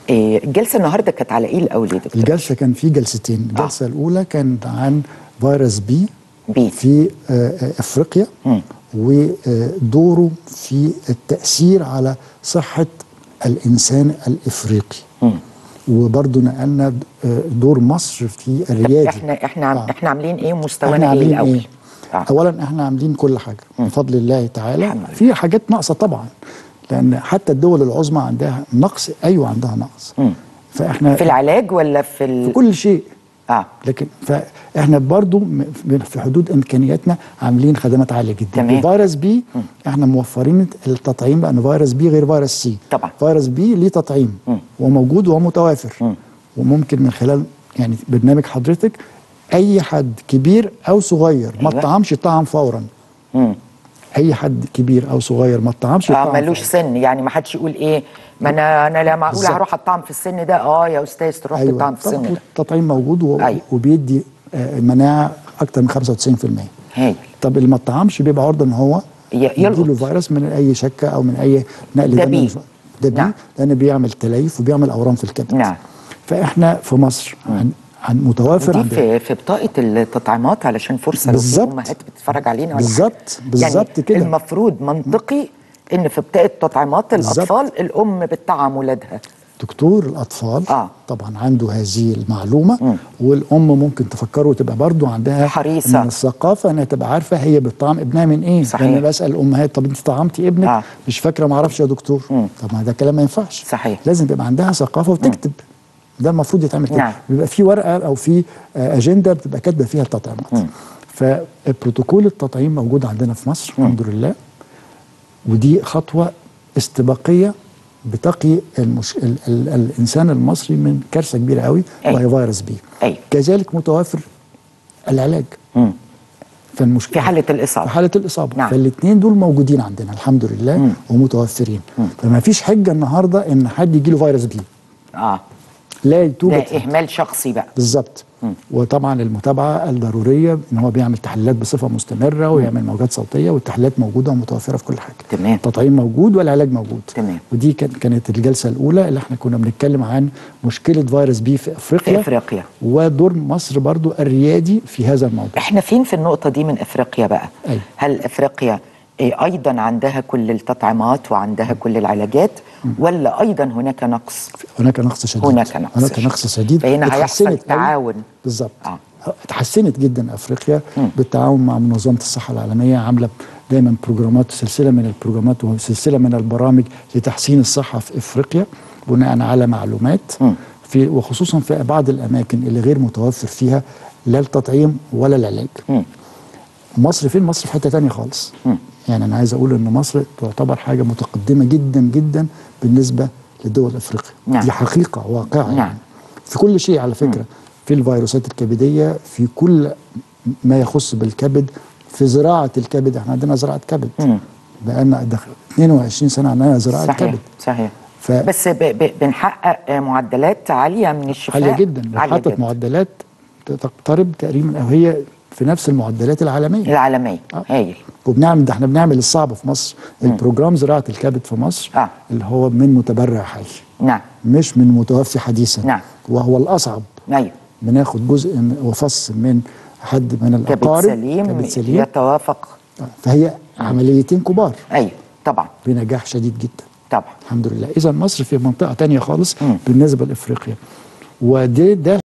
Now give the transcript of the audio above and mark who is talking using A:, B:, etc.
A: إيه الجلسه النهارده كانت على ايه الاول يا دكتور
B: الجلسه كان في جلستين الجلسه الاولى كانت عن فيروس بي
A: بي.
B: في آه، آه، افريقيا ودوره في التاثير على صحه الانسان الافريقي وبرضه نقلنا آه، دور مصر في الرياده
A: احنا احنا عم
B: آه.
A: احنا عاملين ايه
B: احنا
A: ومستوانا ايه
B: عاملين
A: الاول
B: ايه؟
A: آه.
B: اولا احنا عاملين كل حاجه بفضل الله تعالى
A: الحمد لله.
B: في حاجات ناقصه طبعا لان حتى الدول العظمى عندها نقص ايوه عندها نقص فاحنا
A: في العلاج ولا في ال...
B: في كل شيء
A: اه
B: لكن فاحنا برضو م- في حدود امكانياتنا عاملين خدمات عاليه جدا
A: تمام.
B: فيروس بي احنا موفرين التطعيم لان فيروس بي غير فيروس سي
A: طبعا.
B: فيروس بي ليه تطعيم وموجود ومتوافر وممكن من خلال يعني برنامج حضرتك اي حد كبير او صغير ما
A: أيوة.
B: اتطعمش يطعم فورا
A: مم.
B: اي حد كبير او صغير ما اتطعمش
A: اه
B: يطعم
A: ملوش
B: فورا.
A: سن يعني ما حدش يقول ايه ما انا انا لا معقول
B: بالظبط.
A: هروح اطعم في السن ده اه يا استاذ تروح تطعم في السن
B: طبعاً
A: ده
B: التطعيم موجود و...
A: أيوة.
B: وبيدي آه، مناعه اكتر من 95%
A: هايل
B: طب اللي ما اتطعمش بيبقى عرضه ان هو
A: ي- يلقط.
B: يجيله فيروس من اي شكه او من اي نقل
A: ده
B: دم
A: بيه.
B: ده بيه
A: نعم.
B: لان بيعمل تليف وبيعمل اورام في الكبد
A: نعم.
B: فاحنا في مصر عن, عن متوافر
A: دي
B: عند
A: في في بطاقه التطعيمات علشان فرصه لو في
B: بالظبط.
A: امهات بتتفرج علينا ولا
B: بالظبط.
A: حاجة.
B: بالظبط
A: يعني
B: كده.
A: المفروض منطقي ان في بطاقه تطعيمات
B: بالظبط.
A: الاطفال الام بتطعم ولادها
B: دكتور الاطفال
A: آه.
B: طبعا عنده هذه المعلومه والام ممكن تفكر وتبقى برضو عندها
A: حريصة.
B: من الثقافه انها تبقى عارفه هي بتطعم ابنها من ايه
A: صحيح.
B: لان بسال الامهات طب انت طعمتي ابنك
A: آه.
B: مش فاكره ما اعرفش يا دكتور طب ما ده كلام ما ينفعش
A: صحيح.
B: لازم يبقى عندها ثقافه وتكتب ده المفروض يتعمل كده
A: نعم.
B: بيبقى في ورقه او في آه، اجنده بتبقى كاتبه فيها التطعيمات فبروتوكول التطعيم موجود عندنا في مصر الحمد لله ودي خطوه استباقيه بتقي المش... ال... ال... الانسان المصري من كارثه كبيره قوي
A: أيوة.
B: وهي فيروس بي
A: أيوة.
B: كذلك متوافر العلاج
A: مم.
B: فالمشكله
A: في حاله
B: في
A: الاصابه
B: حاله الاصابه
A: نعم.
B: فالاثنين دول موجودين عندنا الحمد لله ومتوفرين فما فيش حجه النهارده ان حد يجي له فيروس بي
A: اه
B: لا
A: ده
B: توجد
A: اهمال شخصي بقى
B: بالظبط وطبعا المتابعه الضروريه ان هو بيعمل تحليلات بصفه مستمره ويعمل موجات صوتيه والتحليلات موجوده ومتوفره في كل حاجه
A: تمام.
B: التطعيم موجود والعلاج موجود
A: تمام.
B: ودي كان كانت الجلسه الاولى اللي احنا كنا بنتكلم عن مشكله فيروس بي في افريقيا
A: في أفريقيا.
B: ودور مصر برضو الريادي في هذا الموضوع
A: احنا فين في النقطة دي من افريقيا بقى؟
B: أيوة.
A: هل افريقيا إيه ايضا عندها كل التطعيمات وعندها كل العلاجات ولا ايضا هناك نقص؟
B: هناك نقص شديد
A: هناك نقص
B: هناك
A: شديد.
B: نقص شديد
A: فهنا هيحصل
B: اتحسنت قوي.
A: تعاون.
B: بالظبط
A: آه.
B: اتحسنت جدا افريقيا بالتعاون مع منظمه الصحه العالميه عامله دايما بروجرامات سلسله من البروجرامات وسلسله من البرامج لتحسين الصحه في افريقيا بناء على معلومات في وخصوصا في بعض الاماكن اللي غير متوفر فيها لا التطعيم ولا العلاج مصر فين مصر في حته تانية خالص يعني انا عايز اقول ان مصر تعتبر حاجه متقدمه جدا جدا بالنسبه لدول افريقيا
A: نعم.
B: دي حقيقه واقعه
A: نعم.
B: يعني في كل شيء على فكره في الفيروسات الكبديه في كل ما يخص بالكبد في زراعه الكبد احنا عندنا زراعه كبد بقالنا دخل 22 سنه عندنا زراعه
A: صحيح
B: كبد
A: صحيح
B: ف-
A: بس ب ب بنحقق معدلات عالية من الشفاء
B: عاليه جدا
A: عالية
B: وحطت
A: جدا.
B: معدلات تقترب تقريبا او هي في نفس المعدلات العالميه
A: العالمية
B: آه.
A: هايل
B: وبنعمل ده احنا بنعمل الصعب في مصر البروجرام زراعه الكبد في مصر
A: آه.
B: اللي هو من متبرع حي
A: نعم
B: مش من متوفي حديثا
A: نعم.
B: وهو الاصعب
A: ايوه
B: بناخد جزء من- وفص من حد من
A: كبد
B: الاقارب
A: سليم,
B: كبد سليم
A: يتوافق
B: فهي عمليتين كبار
A: ايوه طبعا
B: بنجاح شديد جدا
A: طبعا
B: الحمد لله اذا مصر في منطقه تانية خالص بالنسبه لافريقيا وده ده